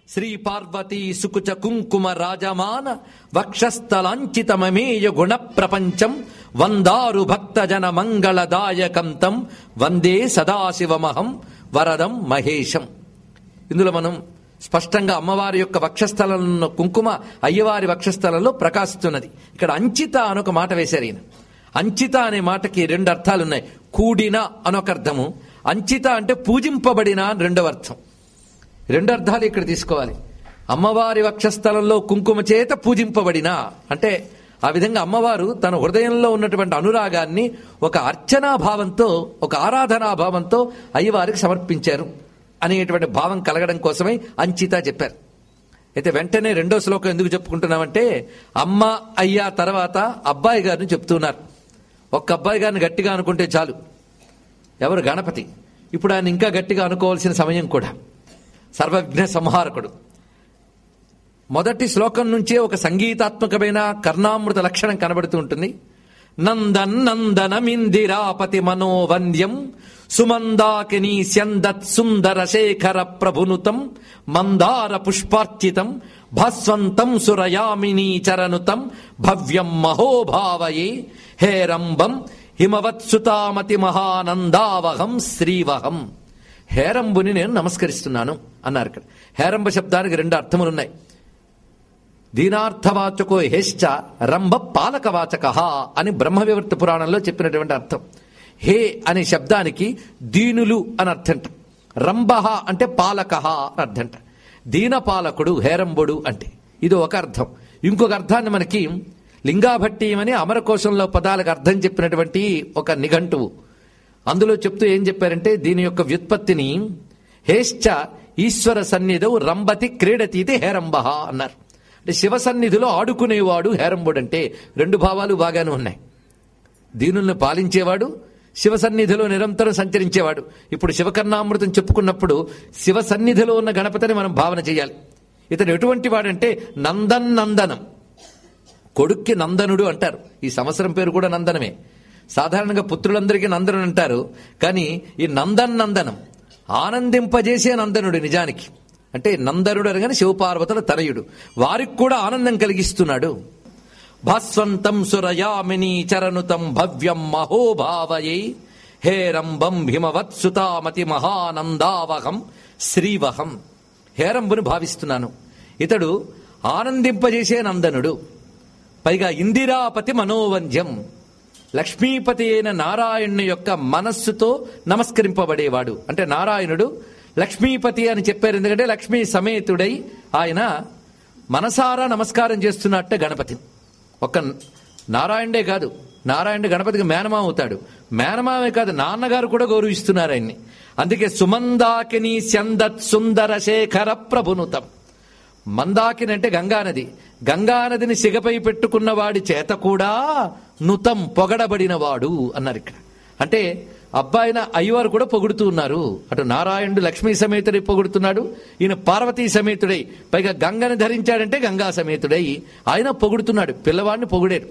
శ్రీ పార్వతీ సుకుచ కుంకుమ రాజమాన వక్షస్థలాంచితమమేయ గుణ ప్రపంచం వందారు భక్తజన మంగళదాయకం తం వందే సదాశివమహం వరదం మహేశం ఇందులో మనం స్పష్టంగా అమ్మవారి యొక్క వక్షస్థలంలో కుంకుమ అయ్యవారి వక్షస్థలంలో ప్రకాశిస్తున్నది ఇక్కడ అంచిత అనొక మాట వేశారు ఈయన అంచిత అనే మాటకి రెండు అర్థాలున్నాయి కూడిన అనొక అర్థము అంచిత అంటే పూజింపబడిన అని రెండవ అర్థం రెండు అర్థాలు ఇక్కడ తీసుకోవాలి అమ్మవారి వక్షస్థలంలో కుంకుమ చేత పూజింపబడిన అంటే ఆ విధంగా అమ్మవారు తన హృదయంలో ఉన్నటువంటి అనురాగాన్ని ఒక అర్చనా భావంతో ఒక ఆరాధనా భావంతో అయ్యవారికి సమర్పించారు అనేటువంటి భావం కలగడం కోసమే అంచిత చెప్పారు అయితే వెంటనే రెండో శ్లోకం ఎందుకు చెప్పుకుంటున్నామంటే అమ్మ అయ్యా తర్వాత అబ్బాయి గారిని చెప్తున్నారు ఒక్క అబ్బాయి గారిని గట్టిగా అనుకుంటే చాలు ఎవరు గణపతి ఇప్పుడు ఆయన ఇంకా గట్టిగా అనుకోవాల్సిన సమయం కూడా సర్వజ్ఞ సంహారకుడు మొదటి శ్లోకం నుంచే ఒక సంగీతాత్మకమైన కర్ణామృత లక్షణం కనబడుతూ ఉంటుంది నందన్ నందనమిందిరాపతి మనోవంద్యం సుమందాకిని స్యందత్ సుందర శేఖర ప్రభునుతం మందార పుష్పార్చితం భాస్వంతం సురయామినీ చరనుతం భవ్యం మహోభావయే హేరంబం హిమవత్సుతామతి మహానందావహం శ్రీవహం హేరంబుని నేను నమస్కరిస్తున్నాను అన్నారు ఇక్కడ హేరంబ శబ్దానికి రెండు అర్థములున్నాయి దీనార్థవాచకో హేశ్చ రంభ పాలకవాచక అని బ్రహ్మ వివర్త పురాణంలో చెప్పినటువంటి అర్థం హే అనే శబ్దానికి దీనులు అని అర్థంట రంభ అంటే పాలక అని అర్థంట దీనపాలకుడు హేరంబుడు అంటే ఇది ఒక అర్థం ఇంకొక అర్థాన్ని మనకి లింగాభట్టీయమని అమరకోశంలో పదాలకు అర్థం చెప్పినటువంటి ఒక నిఘంటువు అందులో చెప్తూ ఏం చెప్పారంటే దీని యొక్క వ్యుత్పత్తిని హేశ్చ ఈశ్వర సన్నిధవు రంభతి క్రీడతీతి హేరంబ అన్నారు అంటే శివ సన్నిధిలో ఆడుకునేవాడు హేరంబుడు అంటే రెండు భావాలు బాగానే ఉన్నాయి దీనుల్ని పాలించేవాడు శివ సన్నిధిలో నిరంతరం సంచరించేవాడు ఇప్పుడు శివకర్ణామృతం చెప్పుకున్నప్పుడు శివ సన్నిధిలో ఉన్న గణపతిని మనం భావన చేయాలి ఇతను ఎటువంటి వాడంటే నందన్ నందనం కొడుక్కి నందనుడు అంటారు ఈ సంవత్సరం పేరు కూడా నందనమే సాధారణంగా పుత్రులందరికీ నందనుడు అంటారు కానీ ఈ నందన్ నందనం ఆనందింపజేసే నందనుడు నిజానికి అంటే నందనుడు అనగానే శివపార్వతుల తనయుడు వారికి కూడా ఆనందం కలిగిస్తున్నాడు భాస్వంతం సురయామిని చరణుతం భవ్యం మహోభావయే హేరంబం హిమవత్సుతామతి మహానందావహం శ్రీవహం హేరంబుని భావిస్తున్నాను ఇతడు ఆనందింపజేసే నందనుడు పైగా ఇందిరాపతి మనోవంద్యం లక్ష్మీపతి అయిన నారాయణుని యొక్క మనస్సుతో నమస్కరింపబడేవాడు అంటే నారాయణుడు లక్ష్మీపతి అని చెప్పారు ఎందుకంటే లక్ష్మీ సమేతుడై ఆయన మనసారా నమస్కారం చేస్తున్నట్టే గణపతి ఒక్క నారాయణుడే కాదు నారాయణుడు గణపతికి మేనమా అవుతాడు మేనమావే కాదు నాన్నగారు కూడా గౌరవిస్తున్నారు ఆయన్ని అందుకే సుమందాకిని స్యందత్ సుందర శేఖర ప్రభునుతం మందాకిని అంటే గంగానది గంగానదిని సిగపై పెట్టుకున్న వాడి చేత కూడా నుతం పొగడబడినవాడు అన్నారు ఇక్కడ అంటే అబ్బాయిన అయ్యవారు కూడా పొగుడుతూ ఉన్నారు అటు నారాయణుడు లక్ష్మీ సమేతుడై పొగుడుతున్నాడు ఈయన పార్వతీ సమేతుడై పైగా గంగని ధరించాడంటే గంగా సమేతుడై ఆయన పొగుడుతున్నాడు పిల్లవాడిని పొగిడాడు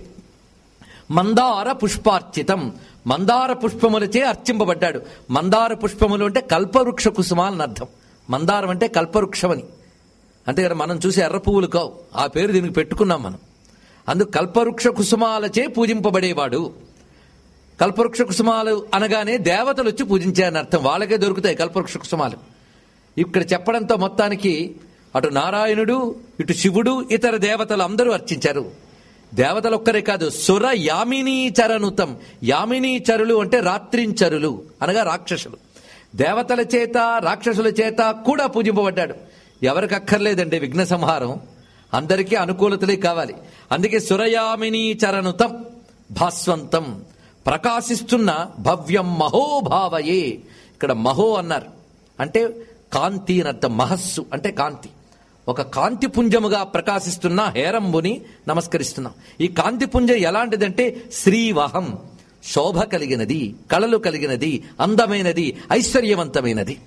మందార పుష్పార్చితం మందార పుష్పములచే అర్చింపబడ్డాడు మందార పుష్పములు అంటే కల్పవృక్ష కుసుమాలని అర్థం మందారం అంటే కల్పవృక్షమని అంతేకాదు మనం చూసి ఎర్ర పువ్వులు కావు ఆ పేరు దీనికి పెట్టుకున్నాం మనం అందుకు కల్పవృక్ష కుసుమాలచే పూజింపబడేవాడు కల్పవృక్ష కుసుమాలు అనగానే దేవతలు వచ్చి పూజించారని అర్థం వాళ్ళకే దొరుకుతాయి కల్పవృక్ష కుసుమాలు ఇక్కడ చెప్పడంతో మొత్తానికి అటు నారాయణుడు ఇటు శివుడు ఇతర దేవతలు అందరూ అర్చించారు దేవతలు ఒక్కరే కాదు సుర యామినీచరనుతం యామినీచరులు అంటే రాత్రించరులు అనగా రాక్షసులు దేవతల చేత రాక్షసుల చేత కూడా పూజింపబడ్డాడు ఎవరికి అక్కర్లేదండి విఘ్న సంహారం అందరికీ అనుకూలతలే కావాలి అందుకే సురయామిని చరణుతం భాస్వంతం ప్రకాశిస్తున్న భవ్యం మహోభావయే ఇక్కడ మహో అన్నారు అంటే కాంతి అని అర్థం మహస్సు అంటే కాంతి ఒక కాంతి పుంజముగా ప్రకాశిస్తున్న హేరంబుని నమస్కరిస్తున్నాం ఈ కాంతి పుంజం ఎలాంటిదంటే శ్రీవహం శోభ కలిగినది కళలు కలిగినది అందమైనది ఐశ్వర్యవంతమైనది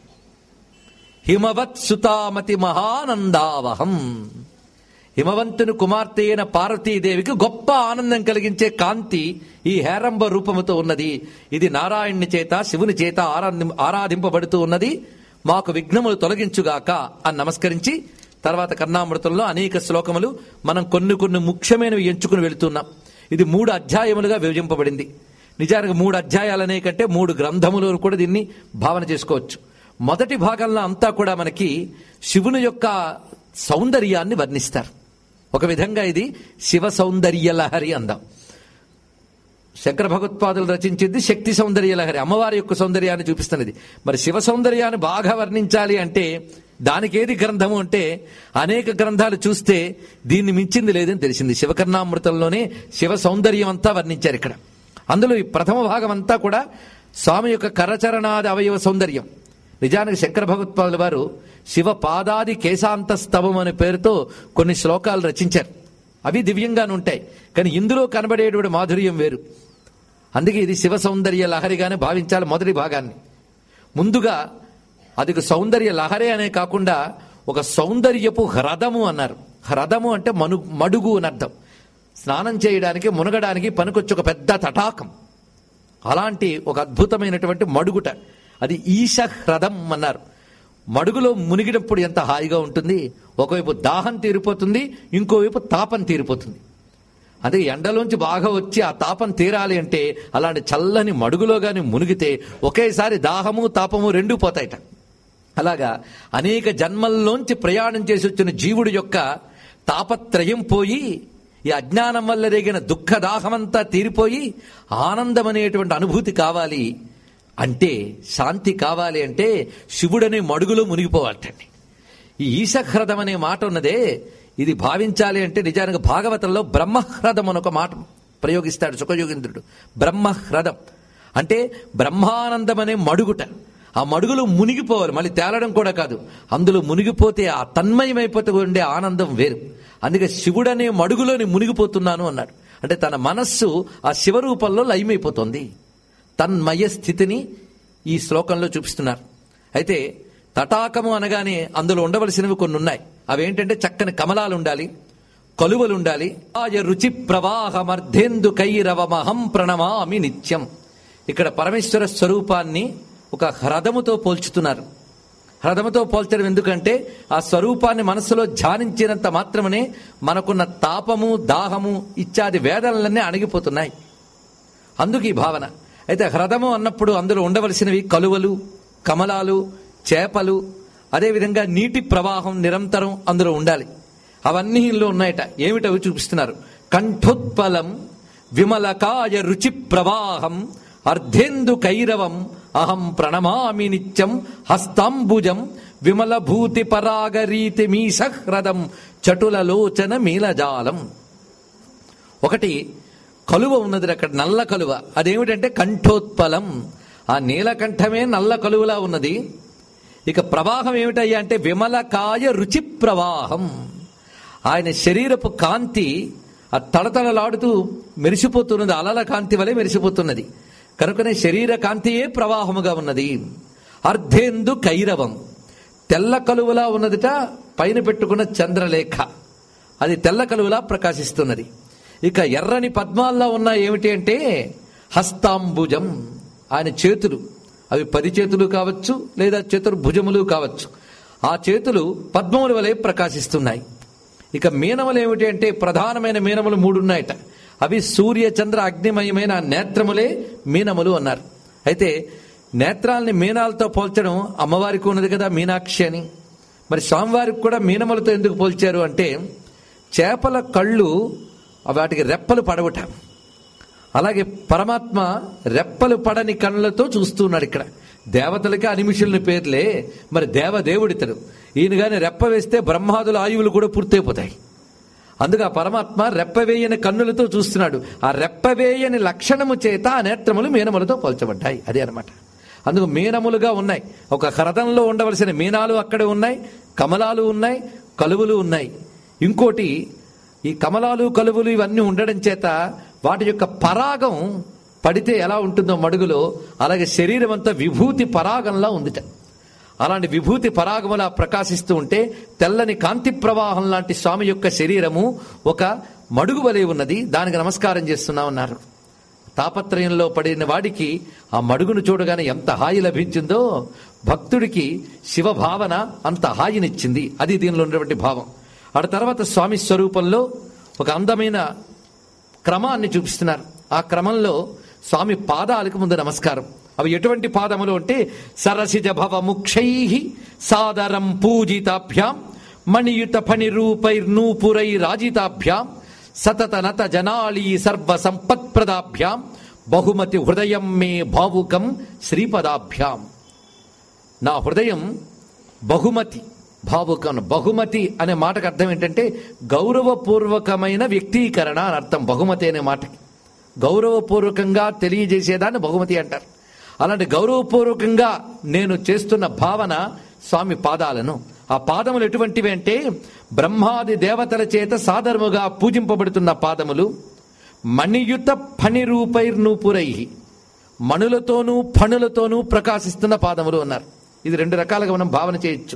హిమవత్ సుతామతి మహానందావహం హిమవంతుని కుమార్తె అయిన పార్వతీదేవికి గొప్ప ఆనందం కలిగించే కాంతి ఈ హేరంబ రూపముతో ఉన్నది ఇది నారాయణుని చేత శివుని చేత ఆరాధి ఆరాధింపబడుతూ ఉన్నది మాకు విఘ్నములు తొలగించుగాక అని నమస్కరించి తర్వాత కర్ణామృతంలో అనేక శ్లోకములు మనం కొన్ని కొన్ని ముఖ్యమైనవి ఎంచుకుని వెళుతున్నాం ఇది మూడు అధ్యాయములుగా విభజింపబడింది నిజానికి మూడు అధ్యాయాలనే కంటే మూడు గ్రంథములు కూడా దీన్ని భావన చేసుకోవచ్చు మొదటి భాగంలో అంతా కూడా మనకి శివుని యొక్క సౌందర్యాన్ని వర్ణిస్తారు ఒక విధంగా ఇది శివ సౌందర్య లహరి అందాం శంకర భగవత్పాదులు రచించింది శక్తి సౌందర్య లహరి అమ్మవారి యొక్క సౌందర్యాన్ని చూపిస్తున్నది మరి శివ సౌందర్యాన్ని బాగా వర్ణించాలి అంటే దానికి ఏది గ్రంథము అంటే అనేక గ్రంథాలు చూస్తే దీన్ని మించింది లేదని తెలిసింది శివకర్ణామృతంలోనే శివ సౌందర్యం అంతా వర్ణించారు ఇక్కడ అందులో ఈ ప్రథమ భాగం అంతా కూడా స్వామి యొక్క కరచరణాది అవయవ సౌందర్యం నిజానికి శంకర భగవత్పాదుల వారు శివ పాదాది కేశాంత స్తవం అనే పేరుతో కొన్ని శ్లోకాలు రచించారు అవి దివ్యంగానే ఉంటాయి కానీ ఇందులో కనబడేటువంటి మాధుర్యం వేరు అందుకే ఇది శివ సౌందర్య లహరిగానే భావించాలి మొదటి భాగాన్ని ముందుగా అది ఒక సౌందర్య లహరి అనే కాకుండా ఒక సౌందర్యపు హ్రదము అన్నారు హ్రదము అంటే మను మడుగు అని అర్థం స్నానం చేయడానికి మునగడానికి పనికొచ్చి ఒక పెద్ద తటాకం అలాంటి ఒక అద్భుతమైనటువంటి మడుగుట అది ఈశ హ్రదం అన్నారు మడుగులో మునిగినప్పుడు ఎంత హాయిగా ఉంటుంది ఒకవైపు దాహం తీరిపోతుంది ఇంకోవైపు తాపం తీరిపోతుంది అదే ఎండలోంచి బాగా వచ్చి ఆ తాపం తీరాలి అంటే అలాంటి చల్లని మడుగులో గాని మునిగితే ఒకేసారి దాహము తాపము రెండూ పోతాయట అలాగా అనేక జన్మల్లోంచి ప్రయాణం చేసి వచ్చిన జీవుడి యొక్క తాపత్రయం పోయి ఈ అజ్ఞానం వల్ల రేగిన దుఃఖ దాహమంతా తీరిపోయి ఆనందం అనేటువంటి అనుభూతి కావాలి అంటే శాంతి కావాలి అంటే శివుడనే మడుగులో మునిగిపోవాలటండి ఈ ఈశహ్రదం అనే మాట ఉన్నదే ఇది భావించాలి అంటే నిజానికి భాగవతంలో బ్రహ్మహ్రదం అని ఒక మాట ప్రయోగిస్తాడు సుఖయోగేంద్రుడు బ్రహ్మహ్రదం అంటే బ్రహ్మానందం అనే మడుగుట ఆ మడుగులో మునిగిపోవాలి మళ్ళీ తేలడం కూడా కాదు అందులో మునిగిపోతే ఆ తన్మయమైపోతే ఉండే ఆనందం వేరు అందుకే శివుడనే మడుగులోని మునిగిపోతున్నాను అన్నాడు అంటే తన మనస్సు ఆ శివరూపంలో లయమైపోతుంది తన్మయ స్థితిని ఈ శ్లోకంలో చూపిస్తున్నారు అయితే తటాకము అనగానే అందులో ఉండవలసినవి కొన్ని ఉన్నాయి అవేంటంటే చక్కని కమలాలు ఉండాలి కలువలు ఉండాలి ఆయ రుచి ప్రవాహమర్ధేందు కైరవమహం ప్రణమామి నిత్యం ఇక్కడ పరమేశ్వర స్వరూపాన్ని ఒక హ్రదముతో పోల్చుతున్నారు హ్రదముతో పోల్చడం ఎందుకంటే ఆ స్వరూపాన్ని మనసులో ధ్యానించినంత మాత్రమే మనకున్న తాపము దాహము ఇత్యాది వేదనలన్నీ అణిగిపోతున్నాయి అందుకు ఈ భావన అయితే హ్రదము అన్నప్పుడు అందులో ఉండవలసినవి కలువలు కమలాలు చేపలు అదేవిధంగా నీటి ప్రవాహం నిరంతరం అందులో ఉండాలి అవన్నీ ఇందులో ఉన్నాయట ఏమిటవి చూపిస్తున్నారు కంఠోత్పలం విమలకాయ రుచి ప్రవాహం అర్ధేందు కైరవం అహం ప్రణమామి నిత్యం హస్తాంబుజం విమల భూతి పరాగరీతి మీసహ్రదం చటులలోచన మీలజాలం ఒకటి కలువ ఉన్నది అక్కడ నల్ల కలువ అదేమిటంటే కంఠోత్పలం ఆ నీలకంఠమే నల్ల కలువలా ఉన్నది ఇక ప్రవాహం ఏమిటయ్యా అంటే విమలకాయ రుచి ప్రవాహం ఆయన శరీరపు కాంతి ఆ తడతడలాడుతూ మెరిసిపోతున్నది అలల కాంతి వలె మెరిసిపోతున్నది కనుకనే శరీర కాంతియే ప్రవాహముగా ఉన్నది అర్ధేందు కైరవం తెల్ల కలువలా ఉన్నదిట పైన పెట్టుకున్న చంద్రలేఖ అది తెల్ల కలువలా ప్రకాశిస్తున్నది ఇక ఎర్రని పద్మాల్లో ఉన్న ఏమిటి అంటే హస్తాంబుజం ఆయన చేతులు అవి పది చేతులు కావచ్చు లేదా చతుర్భుజములు కావచ్చు ఆ చేతులు పద్మముల వలె ప్రకాశిస్తున్నాయి ఇక మీనములు ఏమిటి అంటే ప్రధానమైన మీనములు మూడున్నాయట అవి సూర్య చంద్ర అగ్నిమయమైన ఆ నేత్రములే మీనములు అన్నారు అయితే నేత్రాల్ని మీనాలతో పోల్చడం అమ్మవారికి ఉన్నది కదా మీనాక్షి అని మరి స్వామివారికి కూడా మీనములతో ఎందుకు పోల్చారు అంటే చేపల కళ్ళు వాటికి రెప్పలు పడవట అలాగే పరమాత్మ రెప్పలు పడని కళ్ళతో చూస్తున్నాడు ఇక్కడ దేవతలకి అనిమిషులని పేర్లే మరి దేవదేవుడితడు ఈయన గాని రెప్ప వేస్తే బ్రహ్మాదుల ఆయువులు కూడా పూర్తయిపోతాయి అందుకు ఆ పరమాత్మ రెప్పవేయని కన్నులతో చూస్తున్నాడు ఆ రెప్పవేయని లక్షణము చేత ఆ నేత్రములు మీనములతో పోల్చబడ్డాయి అదే అనమాట అందుకు మీనములుగా ఉన్నాయి ఒక హ్రదంలో ఉండవలసిన మీనాలు అక్కడే ఉన్నాయి కమలాలు ఉన్నాయి కలువులు ఉన్నాయి ఇంకోటి ఈ కమలాలు కలువులు ఇవన్నీ ఉండడం చేత వాటి యొక్క పరాగం పడితే ఎలా ఉంటుందో మడుగులో అలాగే శరీరం అంతా విభూతి పరాగంలా ఉందిట అలాంటి విభూతి పరాగములా ప్రకాశిస్తూ ఉంటే తెల్లని కాంతి ప్రవాహం లాంటి స్వామి యొక్క శరీరము ఒక మడుగు వలె ఉన్నది దానికి నమస్కారం చేస్తున్నామన్నారు తాపత్రయంలో పడిన వాడికి ఆ మడుగును చూడగానే ఎంత హాయి లభించిందో భక్తుడికి శివభావన అంత హాయినిచ్చింది అది దీనిలో ఉన్నటువంటి భావం ఆ తర్వాత స్వామి స్వరూపంలో ఒక అందమైన క్రమాన్ని చూపిస్తున్నారు ఆ క్రమంలో స్వామి పాదాలకు ముందు నమస్కారం అవి ఎటువంటి పాదములు అంటే సరసిజ భవ ముక్షై సాదరం పూజితాభ్యాం మణియుత ఫణిరూపైర్నూపురై రాజితాభ్యాం సతత నత జనాళీ సర్వ సంపత్ప్రదాభ్యాం బహుమతి హృదయం మే భావుకం శ్రీపదాభ్యాం నా హృదయం బహుమతి భావుకం బహుమతి అనే మాటకు అర్థం ఏంటంటే గౌరవపూర్వకమైన వ్యక్తీకరణ అని అర్థం బహుమతి అనే మాటకి గౌరవపూర్వకంగా తెలియజేసేదాన్ని బహుమతి అంటారు అలాంటి గౌరవపూర్వకంగా నేను చేస్తున్న భావన స్వామి పాదాలను ఆ పాదములు ఎటువంటివి అంటే బ్రహ్మాది దేవతల చేత సాదరముగా పూజింపబడుతున్న పాదములు మణియుత ఫణిరూపైర్నూపురై మణులతోనూ ఫణులతోనూ ప్రకాశిస్తున్న పాదములు అన్నారు ఇది రెండు రకాలుగా మనం భావన చేయొచ్చు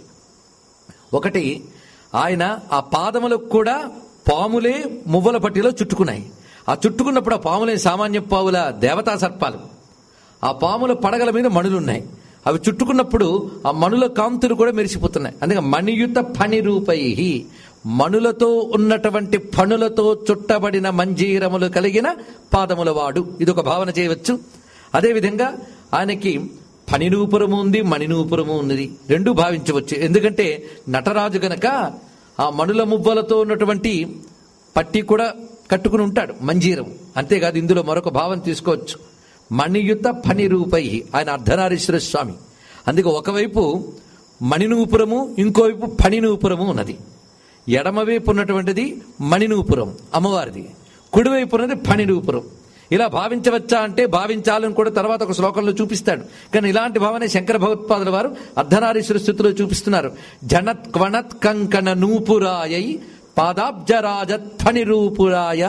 ఒకటి ఆయన ఆ పాదములకు కూడా పాములే మువ్వల పట్టిలో చుట్టుకున్నాయి ఆ చుట్టుకున్నప్పుడు ఆ పాములే సామాన్య పావుల దేవతా సర్పాలు ఆ పాముల పడగల మీద మణులున్నాయి అవి చుట్టుకున్నప్పుడు ఆ మణుల కాంతులు కూడా మెరిసిపోతున్నాయి అందుకే మణియుత ఫణి రూపై మణులతో ఉన్నటువంటి ఫణులతో చుట్టబడిన మంజీరములు కలిగిన పాదముల వాడు ఇది ఒక భావన చేయవచ్చు అదేవిధంగా ఆయనకి ఫణినూపురము ఉంది మణినూపురము ఉన్నది రెండు భావించవచ్చు ఎందుకంటే నటరాజు గనక ఆ మణుల మువ్వలతో ఉన్నటువంటి పట్టి కూడా కట్టుకుని ఉంటాడు మంజీరం అంతేకాదు ఇందులో మరొక భావం తీసుకోవచ్చు మణియుత ఫణిరూపై ఆయన అర్ధనారీశ్వర స్వామి అందుకే ఒకవైపు మణినూపురము ఇంకోవైపు ఫణినూపురము ఉన్నది ఎడమవైపు ఉన్నటువంటిది మణినూపురం అమ్మవారిది కుడివైపు ఉన్నది ఫణినూపురం ఇలా భావించవచ్చా అంటే భావించాలని కూడా తర్వాత ఒక శ్లోకంలో చూపిస్తాడు కానీ ఇలాంటి భావనే శంకర భగవత్పాదుల వారు అర్ధనారీశ్వర స్థితిలో చూపిస్తున్నారు జనత్ క్వణత్ కంకణ నూపురాయై పాదాబ్జరాజత్ ఫణిరూపురాయ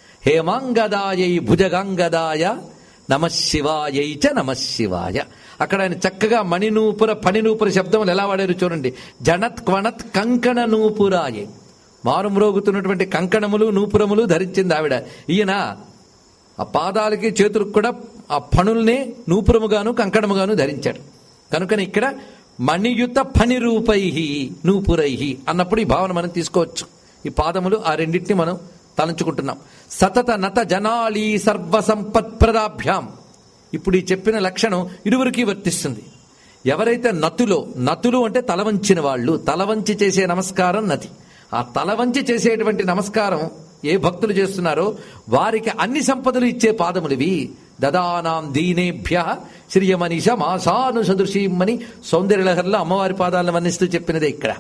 హేమాంగదాయై భుజగాంగదాయ నమ శివాయై చ నమ శివాయ అక్కడ ఆయన చక్కగా మణినూపుర ఫణినూపుర శబ్దములు ఎలా వాడారు చూడండి జనత్ క్వణత్ కంకణ నూపురాయే మారుమ్రోగుతున్నటువంటి కంకణములు నూపురములు ధరించింది ఆవిడ ఈయన ఆ పాదాలకి చేతులకు కూడా ఆ ఫణుల్నే నూపురముగాను కంకణముగాను ధరించాడు కనుకని ఇక్కడ మణియుత ఫణిరూపై నూపురై అన్నప్పుడు ఈ భావన మనం తీసుకోవచ్చు ఈ పాదములు ఆ రెండింటిని మనం తలంచుకుంటున్నాం సతత నత జనాళీ సర్వ సంపత్ప్రదాభ్యాం ఇప్పుడు ఈ చెప్పిన లక్షణం ఇరువురికి వర్తిస్తుంది ఎవరైతే నతులో నతులు అంటే తలవంచిన వాళ్ళు తలవంచి చేసే నమస్కారం నతి ఆ తలవంచి చేసేటువంటి నమస్కారం ఏ భక్తులు చేస్తున్నారో వారికి అన్ని సంపదలు ఇచ్చే పాదములివి దదానాం దీనేభ్య శ్రీయమనీష మాసాను సదృశీమని సౌందర్యలహర్లో అమ్మవారి పాదాలను వర్ణిస్తూ చెప్పినదే ఇక్కడ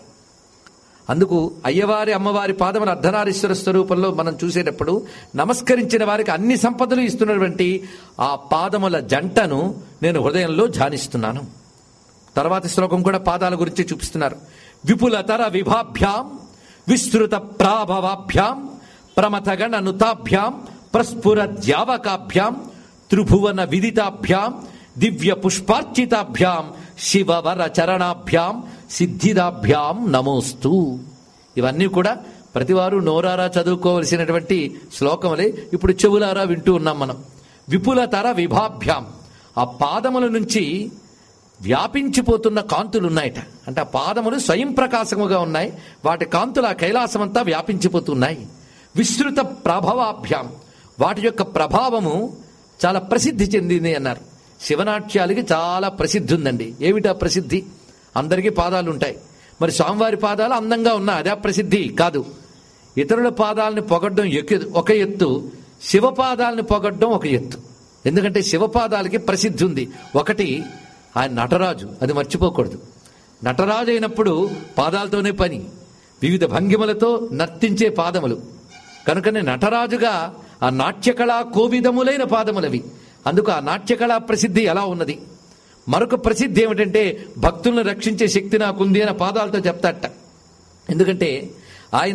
అందుకు అయ్యవారి అమ్మవారి పాదముల అర్ధనారీశ్వర స్వరూపంలో మనం చూసేటప్పుడు నమస్కరించిన వారికి అన్ని సంపదలు ఇస్తున్నటువంటి ఆ పాదముల జంటను నేను హృదయంలో ధ్యానిస్తున్నాను తర్వాతి శ్లోకం కూడా పాదాల గురించి చూపిస్తున్నారు విపులతర విభాభ్యాం విస్తృత ప్రాభవాభ్యాం ప్రమథగణ నుతాభ్యాం ప్రస్ఫుర ద్యావకాభ్యాం త్రిభువన విదితాభ్యాం దివ్య పుష్పార్చితాభ్యాం శివవర చరణాభ్యాం సిద్ధిదాభ్యాం నమోస్తు ఇవన్నీ కూడా ప్రతివారు నోరారా చదువుకోవలసినటువంటి శ్లోకములే ఇప్పుడు చెవులారా వింటూ ఉన్నాం మనం విపులతర విభాభ్యాం ఆ పాదముల నుంచి వ్యాపించిపోతున్న కాంతులు ఉన్నాయట అంటే ఆ పాదములు స్వయం ప్రకాశముగా ఉన్నాయి వాటి కాంతులు ఆ కైలాసమంతా వ్యాపించిపోతున్నాయి విస్తృత ప్రభావాభ్యాం వాటి యొక్క ప్రభావము చాలా ప్రసిద్ధి చెందింది అన్నారు శివనాట్యాలకి చాలా ప్రసిద్ధి ఉందండి ఏమిటా ప్రసిద్ధి అందరికీ పాదాలు ఉంటాయి మరి స్వామివారి పాదాలు అందంగా ఉన్నా అదే ప్రసిద్ధి కాదు ఇతరుల పాదాలని పొగడ్డం ఎక్కి ఒక ఎత్తు శివపాదాలని పొగడ్డం ఒక ఎత్తు ఎందుకంటే శివపాదాలకి ప్రసిద్ధి ఉంది ఒకటి ఆయన నటరాజు అది మర్చిపోకూడదు నటరాజు అయినప్పుడు పాదాలతోనే పని వివిధ భంగిమలతో నర్తించే పాదములు కనుకనే నటరాజుగా ఆ నాట్యకళా కోవిదములైన పాదములవి అందుకు ఆ నాట్యకళా ప్రసిద్ధి ఎలా ఉన్నది మరొక ప్రసిద్ధి ఏమిటంటే భక్తులను రక్షించే శక్తి నాకుంది అని పాదాలతో చెప్తాట ఎందుకంటే ఆయన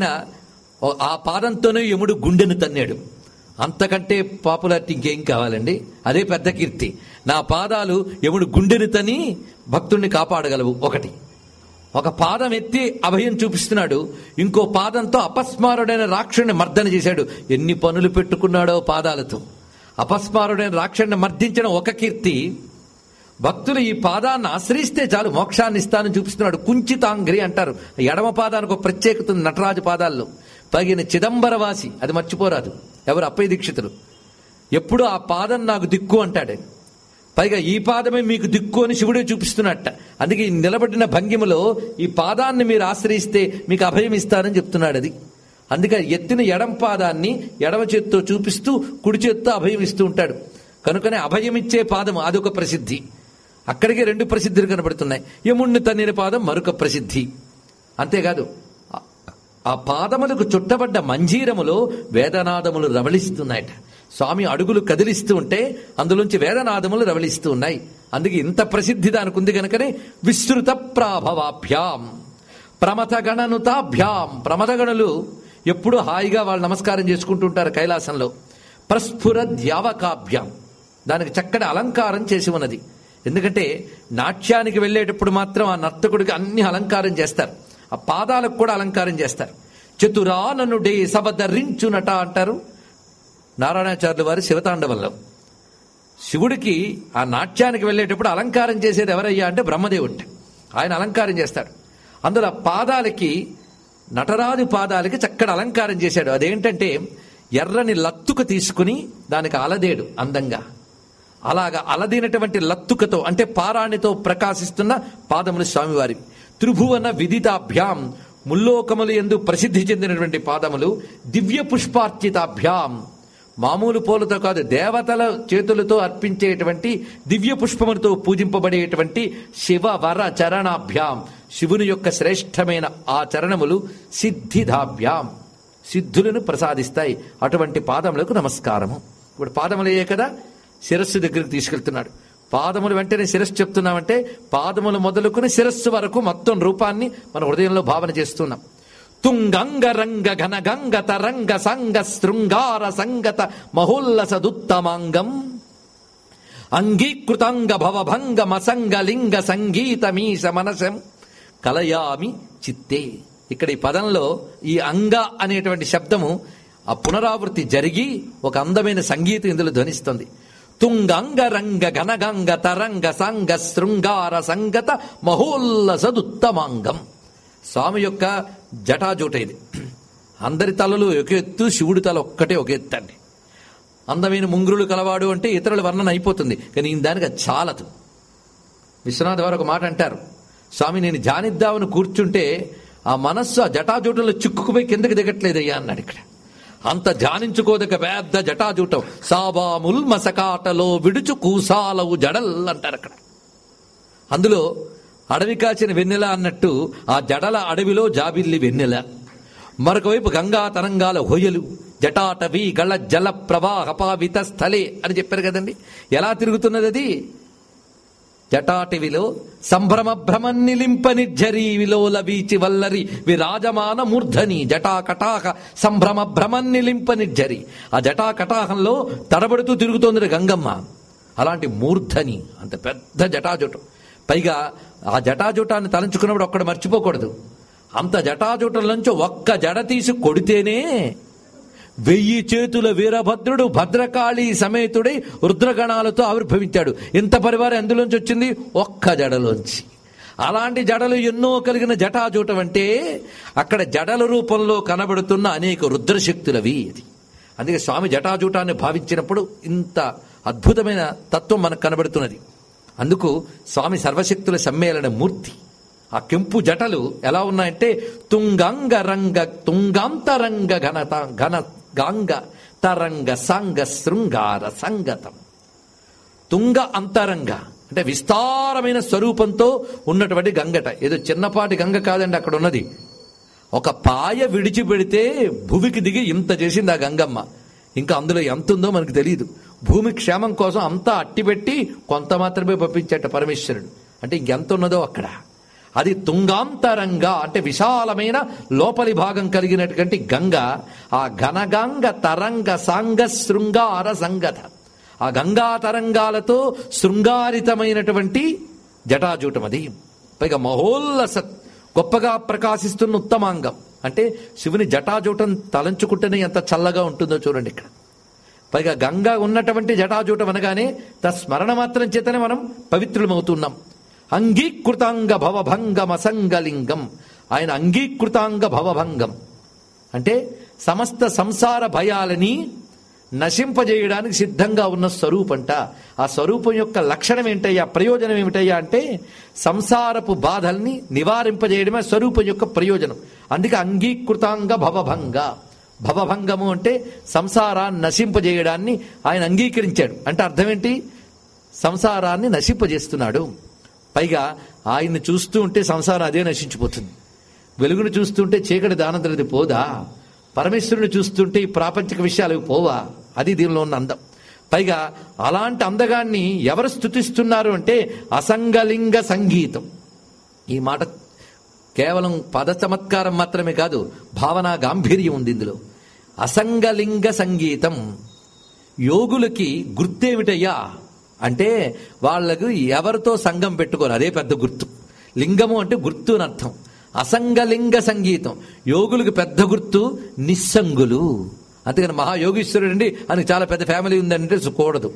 ఓ- ఆ పాదంతోనే యముడు గుండెను తన్నాడు అంతకంటే పాపులారిటీ ఇంకేం కావాలండి అదే పెద్ద కీర్తి నా పాదాలు యముడు గుండెను తని భక్తుణ్ణి కాపాడగలవు ఒకటి ఒక పాదం ఎత్తి అభయం చూపిస్తున్నాడు ఇంకో పాదంతో అపస్మారుడైన రాక్షుడిని మర్దన చేశాడు ఎన్ని పనులు పెట్టుకున్నాడో పాదాలతో అపస్మారుడైన రాక్షణ్ణి మర్దించిన ఒక కీర్తి భక్తులు ఈ పాదాన్ని ఆశ్రయిస్తే చాలు మోక్షాన్ని ఇస్తానని చూపిస్తున్నాడు కుంచితాంగ్రి అంటారు ఎడమ పాదానికి ఒక ప్రత్యేకత ఉంది నటరాజు పాదాల్లో పగిన చిదంబరవాసి అది మర్చిపోరాదు ఎవరు అప్పయ్య దీక్షితులు ఎప్పుడు ఆ పాదం నాకు దిక్కు అంటాడు ఆయన. పైగా ఈ పాదమే మీకు దిక్కు అని శివుడే చూపిస్తున్నట్ట అందుకే ఈ నిలబడిన భంగిమలో ఈ పాదాన్ని మీరు ఆశ్రయిస్తే మీకు అభయం ఇస్తానని చెప్తున్నాడు అది అందుకే ఎత్తిన ఎడం పాదాన్ని ఎడమ చేత్తో చూపిస్తూ కుడి చేత్తో అభయం ఇస్తూ ఉంటాడు కనుకనే అభయమిచ్చే పాదం అదొక ప్రసిద్ధి అక్కడికే రెండు ప్రసిద్ధులు కనబడుతున్నాయి యముణ్ణి తన్నిన పాదం మరొక ప్రసిద్ధి అంతేకాదు ఆ- ఆ పాదములకు చుట్టబడ్డ మంజీరములో వేదనాదములు రవళిస్తున్నాయట స్వామి అడుగులు కదిలిస్తూ ఉంటే అందులోంచి వేదనాదములు రవళిస్తూ ఉన్నాయి అందుకే ఇంత ప్రసిద్ధి దానికి ఉంది కనుకనే విస్తృత ప్రాభవాభ్యాం ప్రమథ గణనుతాభ్యాం ప్రమథగణులు ఎప్పుడు హాయిగా వాళ్ళు నమస్కారం చేసుకుంటుంటారు కైలాసంలో ప్రస్ఫుర ద్యావకాభ్యాం దానికి చక్కటి అలంకారం చేసి ఉన్నది ఎందుకంటే నాట్యానికి వెళ్ళేటప్పుడు మాత్రం ఆ నర్తకుడికి అన్ని అలంకారం చేస్తారు ఆ పాదాలకు కూడా అలంకారం చేస్తారు చతురాననుడే సవదరించునట అంటారు నారాయణాచార్యుల వారి శివతాండవంలో శివుడికి ఆ నాట్యానికి వెళ్ళేటప్పుడు అలంకారం చేసేది ఎవరయ్యా అంటే బ్రహ్మదేవుడు ఆయన అలంకారం చేస్తాడు అందులో ఆ పాదాలకి నటరాజు పాదాలకి చక్కటి అలంకారం చేశాడు అదేంటంటే ఎర్రని లత్తుక తీసుకుని దానికి అలదేడు అందంగా అలాగా అలదినటువంటి లత్తుకతో అంటే పారాణితో ప్రకాశిస్తున్న పాదములు స్వామివారి త్రిభువన విదితాభ్యాం ముల్లోకములు ఎందు ప్రసిద్ధి చెందినటువంటి పాదములు దివ్య పుష్పార్చితాభ్యాం మామూలు పూలతో కాదు దేవతల చేతులతో అర్పించేటువంటి దివ్య పుష్పములతో పూజింపబడేటువంటి శివ వర చరణాభ్యాం శివుని యొక్క శ్రేష్టమైన ఆ చరణములు సిద్ధిదాభ్యాం సిద్ధులను ప్రసాదిస్తాయి అటువంటి పాదములకు నమస్కారము ఇప్పుడు పాదములయ్యే కదా శిరస్సు దగ్గరికి తీసుకెళ్తున్నాడు పాదములు వెంటనే శిరస్సు చెప్తున్నామంటే పాదములు మొదలుకుని శిరస్సు వరకు మొత్తం రూపాన్ని మన హృదయంలో భావన చేస్తున్నాం తుంగంగ రంగ ఘన గంగ తరంగ సంగ శృంగార సంగత మహోల్లసదుత్తమాంగం అంగీకృతంగ భవభంగ మసంగ లింగ సంగీతమీశ మనసం కలయామి చిత్తే ఇక్కడ ఈ పదంలో ఈ అంగ అనేటువంటి శబ్దము ఆ పునరావృత్తి జరిగి ఒక అందమైన సంగీతం ఇందులో ధ్వనిస్తుంది తుంగంగ రంగ ఘనగంగ తరంగ సంగ శృంగార సంగత మహోల్లసదుత్తమాంగం స్వామి యొక్క జటాజూట ఇది అందరి తలలు ఒక ఎత్తు శివుడి తల ఒక్కటే ఒక ఎత్తు అండి అందమైన ముంగురులు కలవాడు అంటే ఇతరుల వర్ణన అయిపోతుంది కానీ ఈయన దానికి అది చాలదు విశ్వనాథ్ వారు ఒక మాట అంటారు స్వామి నేను ధ్యానిద్దామని కూర్చుంటే ఆ మనస్సు ఆ జటాజూటంలో చిక్కుకుపోయి కిందకి దిగట్లేదయ్యా అన్నాడు ఇక్కడ అంత ధ్యానించుకోదక పెద్ద జటాజూటం సాబాముల్ మసకాటలో విడుచు కూసాలవు జడల్ అంటారు అక్కడ అందులో అడవి కాచిన వెన్నెల అన్నట్టు ఆ జడల అడవిలో జాబిల్లి వెన్నెల మరొక వైపు గంగా తరంగాల హొయలు జటాటవి గళ జల ప్రవాహపావిత స్థలే అని చెప్పారు కదండి ఎలా తిరుగుతున్నది అది జటాటివిలో సంభ్రమ భ్రమన్నిలింప నిర్జరి విలోల వీచి వల్లరి విరాజమాన మూర్ధని జటాకటాహ సంభ్రమ భ్రమన్నిలింప నిర్జరి ఆ జటాకటాహంలో తడబడుతూ తిరుగుతోంది గంగమ్మ అలాంటి మూర్ధని అంత పెద్ద జటాజుటం పైగా ఆ జటాజుటాన్ని తలంచుకున్నప్పుడు ఒక్కడ మర్చిపోకూడదు అంత జటాజుటంలోంచి ఒక్క జడ తీసి కొడితేనే వెయ్యి చేతుల వీరభద్రుడు భద్రకాళి సమేతుడై రుద్రగణాలతో ఆవిర్భవించాడు ఇంత పరివారం ఎందులోంచి వచ్చింది ఒక్క జడలోంచి అలాంటి జడలు ఎన్నో కలిగిన జటాజూటం అంటే అక్కడ జడల రూపంలో కనబడుతున్న అనేక రుద్రశక్తులవి ఇది అందుకే స్వామి జటాజూటాన్ని భావించినప్పుడు ఇంత అద్భుతమైన తత్వం మనకు కనబడుతున్నది అందుకు స్వామి సర్వశక్తుల సమ్మేళన మూర్తి ఆ కెంపు జటలు ఎలా ఉన్నాయంటే తుంగంగ రంగ తుంగాంతరంగ ఘనత ఘన గాంగ తరంగ సంగ శృంగార సంగతం తుంగ అంతరంగ అంటే విస్తారమైన స్వరూపంతో ఉన్నటువంటి గంగట ఏదో చిన్నపాటి గంగ కాదండి అక్కడ ఉన్నది ఒక పాయ విడిచిపెడితే భూమికి దిగి ఇంత చేసింది ఆ గంగమ్మ ఇంకా అందులో ఎంత ఉందో మనకు తెలియదు భూమి క్షేమం కోసం అంతా అట్టిపెట్టి కొంత మాత్రమే పంపించట పరమేశ్వరుడు అంటే ఇంకెంత ఉన్నదో అక్కడ అది తుంగాంతరంగా అంటే విశాలమైన లోపలి భాగం కలిగినటువంటి గంగ ఆ ఘనగంగ తరంగ సాంగ శృంగార సంగత ఆ గంగా తరంగాలతో శృంగారితమైనటువంటి జటాజూటం అది పైగా మహోల్లస గొప్పగా ప్రకాశిస్తున్న ఉత్తమాంగం అంటే శివుని జటాజూటం తలంచుకుంటేనే ఎంత చల్లగా ఉంటుందో చూడండి ఇక్కడ పైగా గంగా ఉన్నటువంటి జటాజూటం అనగానే తస్మరణ మాత్రం చేతనే మనం పవిత్రులమవుతున్నాం అంగీకృతాంగ భవభంగం అసంగలింగం ఆయన అంగీకృతాంగ భవభంగం అంటే సమస్త సంసార భయాలని నశింపజేయడానికి సిద్ధంగా ఉన్న స్వరూపంట ఆ స్వరూపం యొక్క లక్షణం ఏంటయ్యా ప్రయోజనం ఏమిటయ్యా అంటే సంసారపు బాధల్ని నివారింపజేయడమే స్వరూపం యొక్క ప్రయోజనం అందుకే అంగీకృతాంగ భవభంగ భవభంగము అంటే సంసారాన్ని నశింపజేయడాన్ని ఆయన అంగీకరించాడు అంటే అర్థం ఏంటి సంసారాన్ని నశింపజేస్తున్నాడు పైగా ఆయన్ని చూస్తూ ఉంటే సంసారం అదే నశించిపోతుంది వెలుగును చూస్తుంటే చీకటి దానంతరది పోదా పరమేశ్వరుని చూస్తుంటే ఈ ప్రాపంచిక విషయాలు అవి పోవా అది దీనిలో ఉన్న అందం పైగా అలాంటి అందగాన్ని ఎవరు స్థుతిస్తున్నారు అంటే అసంగలింగ సంగీతం ఈ మాట కేవలం పద చమత్కారం మాత్రమే కాదు భావన గాంభీర్యం ఉంది ఇందులో అసంగలింగ సంగీతం యోగులకి గుర్తేమిటయ్యా అంటే వాళ్ళకు ఎవరితో సంఘం పెట్టుకోరు అదే పెద్ద గుర్తు లింగము అంటే గుర్తు అని అర్థం అసంగలింగ సంగీతం యోగులకు పెద్ద గుర్తు నిస్సంగులు అందుకని మహాయోగీశ్వరుడు అండి ఆయనకు చాలా పెద్ద ఫ్యామిలీ ఉందంటే కూడదు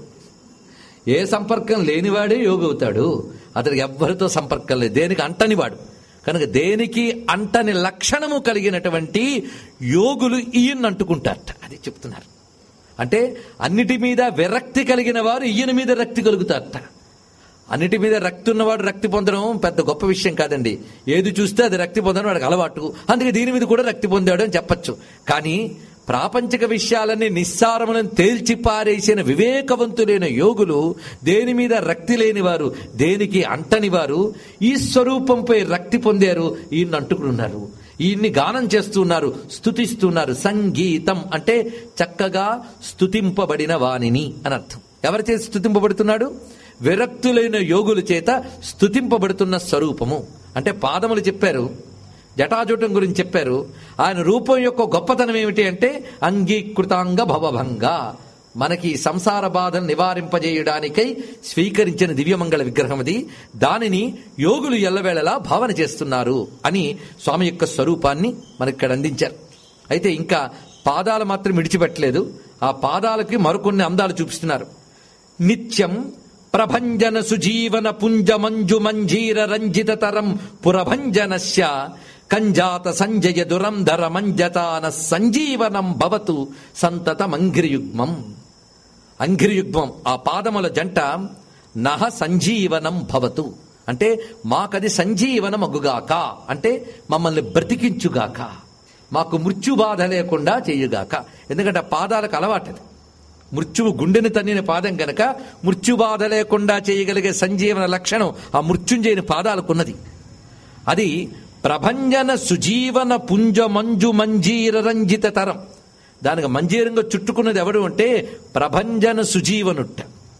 ఏ సంపర్కం లేనివాడే యోగి అవుతాడు అతనికి ఎవ్వరితో సంపర్కం లేదు దేనికి అంటనివాడు కనుక దేనికి అంటని లక్షణము కలిగినటువంటి యోగులు ఈయన్ని అంటుకుంటారట అది చెప్తున్నారు అంటే అన్నిటి మీద విరక్తి కలిగిన వారు ఈయన మీద రక్తి కలుగుతారట అన్నిటి మీద రక్తి ఉన్నవాడు రక్తి పొందడం పెద్ద గొప్ప విషయం కాదండి ఏది చూస్తే అది రక్తి పొందడం వాడికి అలవాటు అందుకే దీని మీద కూడా రక్తి పొందాడు అని చెప్పచ్చు కానీ ప్రాపంచిక విషయాలన్నీ నిస్సారములను తేల్చి పారేసిన వివేకవంతులైన యోగులు దేని మీద రక్తి లేని వారు దేనికి అంటని వారు ఈ స్వరూపంపై రక్తి పొందారు ఈయన్ని అంటుకున్నారు ఈయన్ని గానం చేస్తున్నారు స్తుతిస్తున్నారు సంగీతం అంటే చక్కగా స్తుతింపబడిన వాణిని అని అర్థం ఎవరి చేత స్తుతింపబడుతున్నాడు విరక్తులైన యోగుల చేత స్తుతింపబడుతున్న స్వరూపము అంటే పాదములు చెప్పారు జటాజూటం గురించి చెప్పారు ఆయన రూపం యొక్క గొప్పతనం ఏమిటి అంటే అంగీకృతాంగ భవభంగ మనకి ఈ సంసార బాధను నివారింపజేయడానికై స్వీకరించిన దివ్యమంగళ విగ్రహం అది దానిని యోగులు ఎల్లవేళలా భావన చేస్తున్నారు అని స్వామి యొక్క స్వరూపాన్ని మనకి ఇక్కడ అందించారు అయితే ఇంకా పాదాలు మాత్రం విడిచిపెట్టలేదు ఆ పాదాలకి మరికొన్ని అందాలు చూపిస్తున్నారు నిత్యం ప్రభంజన సుజీవన పుంజ మంజు మంజీర రంజిత తరం పురభంజనస్య కంజాత సంజయ దురంధర మంజతాన సంజీవనం భవతు సంతతమంఘ్రియుగ్మం అంఘ్రియుగ్మం ఆ పాదముల జంట నహ సంజీవనం భవతు అంటే మాకది సంజీవనం అగుగాక అంటే మమ్మల్ని బ్రతికించుగాక మాకు మృత్యు బాధ లేకుండా చేయుగాక ఎందుకంటే ఆ పాదాలకు అలవాటది మృత్యువు గుండెని తన్నిన పాదం గనక మృత్యు బాధ లేకుండా చేయగలిగే సంజీవన లక్షణం ఆ మృత్యుంజయని పాదాలకున్నది అది ప్రభంజన సుజీవన పుంజ మంజు మంజీర రంజిత తరం దానికి మంజీరంగా చుట్టుకున్నది ఎవడు అంటే ప్రభంజన సుజీవనుట్ట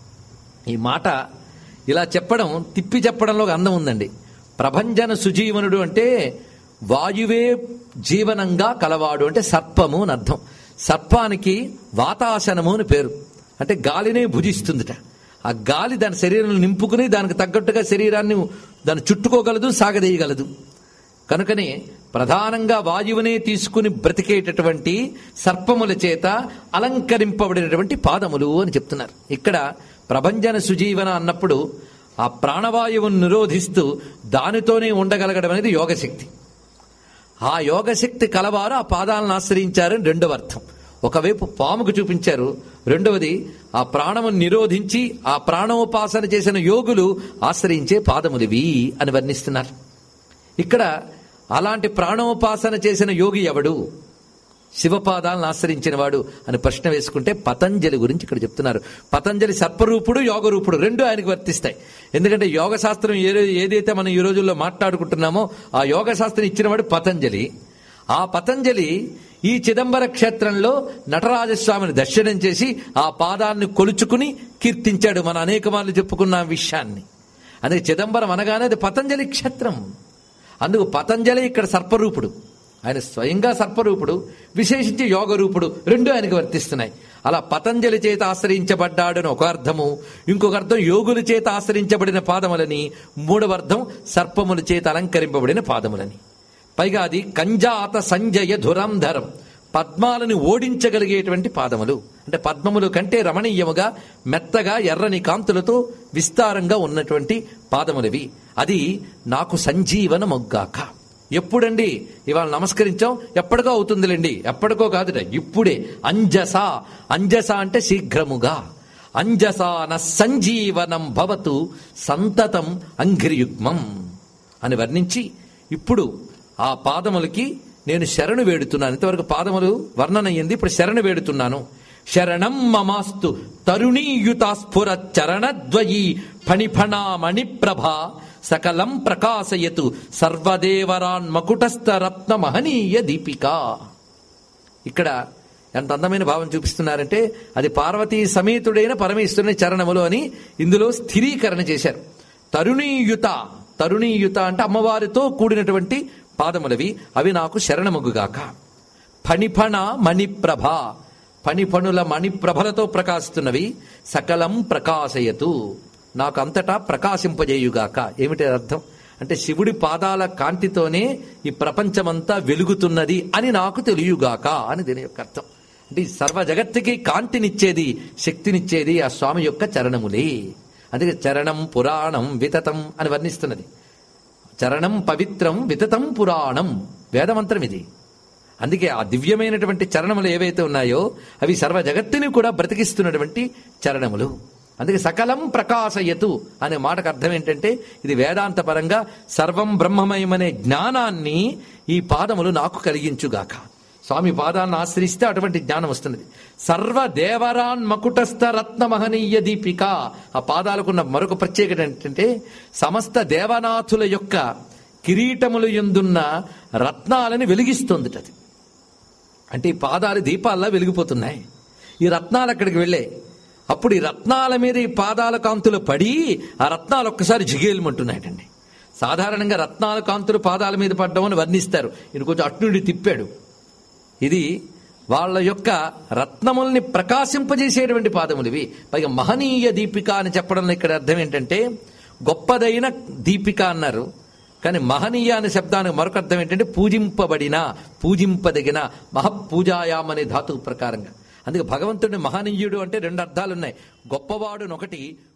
ఈ మాట ఇలా చెప్పడం తిప్పి చెప్పడంలో ఒక అందం ఉందండి ప్రభంజన సుజీవనుడు అంటే వాయువే జీవనంగా కలవాడు అంటే సర్పము అని అర్థం సర్పానికి వాతాసనము అని పేరు అంటే గాలినే భుజిస్తుందిట ఆ గాలి దాని శరీరంలో నింపుకుని దానికి తగ్గట్టుగా శరీరాన్ని దాన్ని చుట్టుకోగలదు సాగదీయగలదు కనుకనే ప్రధానంగా వాయువునే తీసుకుని బ్రతికేటటువంటి సర్పముల చేత అలంకరింపబడినటువంటి పాదములు అని చెప్తున్నారు ఇక్కడ ప్రభంజన సుజీవన అన్నప్పుడు ఆ ప్రాణవాయువును నిరోధిస్తూ దానితోనే ఉండగలగడం అనేది యోగశక్తి ఆ యోగశక్తి కలవారు ఆ పాదాలను ఆశ్రయించారని రెండవ అర్థం ఒకవైపు పాముకు చూపించారు రెండవది ఆ ప్రాణమును నిరోధించి ఆ ప్రాణోపాసన చేసిన యోగులు ఆశ్రయించే పాదములివి అని వర్ణిస్తున్నారు ఇక్కడ అలాంటి ప్రాణోపాసన చేసిన యోగి ఎవడు శివపాదాలను ఆశ్రయించిన వాడు అని ప్రశ్న వేసుకుంటే పతంజలి గురించి ఇక్కడ చెప్తున్నారు పతంజలి సర్పరూపుడు యోగరూపుడు రెండు ఆయనకు వర్తిస్తాయి ఎందుకంటే యోగ శాస్త్రం ఏ- ఏదైతే మనం ఈ రోజుల్లో మాట్లాడుకుంటున్నామో ఆ యోగ శాస్త్రం ఇచ్చినవాడు పతంజలి ఆ పతంజలి ఈ చిదంబర క్షేత్రంలో నటరాజస్వామిని దర్శనం చేసి ఆ పాదాన్ని కొలుచుకుని కీర్తించాడు మన అనేక మార్లు చెప్పుకున్న విషయాన్ని అందుకే చిదంబరం అనగానే అది పతంజలి క్షేత్రం అందుకు పతంజలి ఇక్కడ సర్పరూపుడు ఆయన స్వయంగా సర్పరూపుడు విశేషించి యోగరూపుడు రెండు ఆయనకు వర్తిస్తున్నాయి అలా పతంజలి చేత ఆశ్రయించబడ్డాడని ఒక అర్థము ఇంకొక అర్థం యోగుల చేత ఆశ్రయించబడిన పాదములని మూడవ అర్థం సర్పముల చేత అలంకరింపబడిన పాదములని పైగా అది కంజాత సంజయ ధురంధరం పద్మాలను ఓడించగలిగేటువంటి పాదములు అంటే పద్మములు కంటే రమణీయముగా మెత్తగా ఎర్రని కాంతులతో విస్తారంగా ఉన్నటువంటి పాదములవి అది నాకు సంజీవన మొగ్గాక ఎప్పుడండి ఇవాళ నమస్కరించాం ఎప్పటికో అవుతుందిలేండి ఎప్పటికో కాదుట ఇప్పుడే అంజస అంజస అంటే శీఘ్రముగా అంజసాన సంజీవనం భవతు సంతతం అంఘ్రియుగ్మం అని వర్ణించి ఇప్పుడు ఆ పాదములకి నేను శరణు వేడుతున్నాను ఇంతవరకు పాదములు వర్ణనయ్యింది ఇప్పుడు శరణు వేడుతున్నాను శరణం మమాస్తు తరుణీయుతాస్ఫుర చరణద్వయీ ఫణిఫణామణి ప్రభ సకలం ప్రకాశయతు సర్వదేవరాన్ మకుటస్థ రత్న మహనీయ దీపిక ఇక్కడ ఎంత అందమైన భావం చూపిస్తున్నారంటే అది పార్వతీ సమేతుడైన పరమేశ్వరుని చరణములు అని ఇందులో స్థిరీకరణ చేశారు తరుణీయుత తరుణీయుత అంటే అమ్మవారితో కూడినటువంటి పాదములవి అవి నాకు శరణముగుగాక ఫణిఫణ మణిప్రభ ఫణిఫణుల మణిప్రభలతో ప్రకాశిస్తున్నవి సకలం ప్రకాశయతు నాకు అంతటా ప్రకాశింపజేయుగాక ఏమిటి అర్థం అంటే శివుడి పాదాల కాంతితోనే ఈ ప్రపంచమంతా వెలుగుతున్నది అని నాకు తెలియగాక అని దీని యొక్క అర్థం అంటే ఈ సర్వ జగత్తుకి కాంతినిచ్చేది శక్తినిచ్చేది ఆ స్వామి యొక్క చరణములే అందుకే చరణం పురాణం వితతం అని వర్ణిస్తున్నది చరణం పవిత్రం వితతం పురాణం వేదమంత్రం ఇది అందుకే ఆ దివ్యమైనటువంటి చరణములు ఏవైతే ఉన్నాయో అవి సర్వ జగత్తుని కూడా బ్రతికిస్తున్నటువంటి చరణములు అందుకే సకలం ప్రకాశయతు అనే మాటకు అర్థం ఏంటంటే ఇది వేదాంత పరంగా సర్వం బ్రహ్మమయమనే జ్ఞానాన్ని ఈ పాదములు నాకు కలిగించుగాక స్వామి పాదాలను ఆశ్రయిస్తే అటువంటి జ్ఞానం వస్తున్నది సర్వ దేవరాన్ మకుటస్థ రత్న మహనీయ దీపిక ఆ పాదాలకున్న మరొక ప్రత్యేకత ఏంటంటే సమస్త దేవనాథుల యొక్క కిరీటములు ఎందున్న రత్నాలని వెలిగిస్తుంది అది అంటే ఈ పాదాలు దీపాల్లా వెలిగిపోతున్నాయి ఈ రత్నాలు అక్కడికి వెళ్ళాయి అప్పుడు ఈ రత్నాల మీద ఈ పాదాల కాంతులు పడి ఆ రత్నాలు ఒక్కసారి జిగేలుమంటున్నాయటండి సాధారణంగా రత్నాల కాంతులు పాదాల మీద పడ్డం అని వర్ణిస్తారు ఇది కొంచెం అటు నుండి తిప్పాడు ఇది వాళ్ళ యొక్క రత్నముల్ని ప్రకాశింపజేసేటువంటి పాదములు ఇవి పైగా మహనీయ దీపిక అని చెప్పడంలో ఇక్కడ అర్థం ఏంటంటే గొప్పదైన దీపిక అన్నారు కానీ మహనీయ అనే శబ్దానికి మరొక అర్థం ఏంటంటే పూజింపబడిన పూజింపదగిన మహపూజాయాం అనే ధాతువు ప్రకారంగా అందుకే భగవంతుడిని మహనీయుడు అంటే రెండు అర్థాలు ఉన్నాయి గొప్పవాడు ఒకటి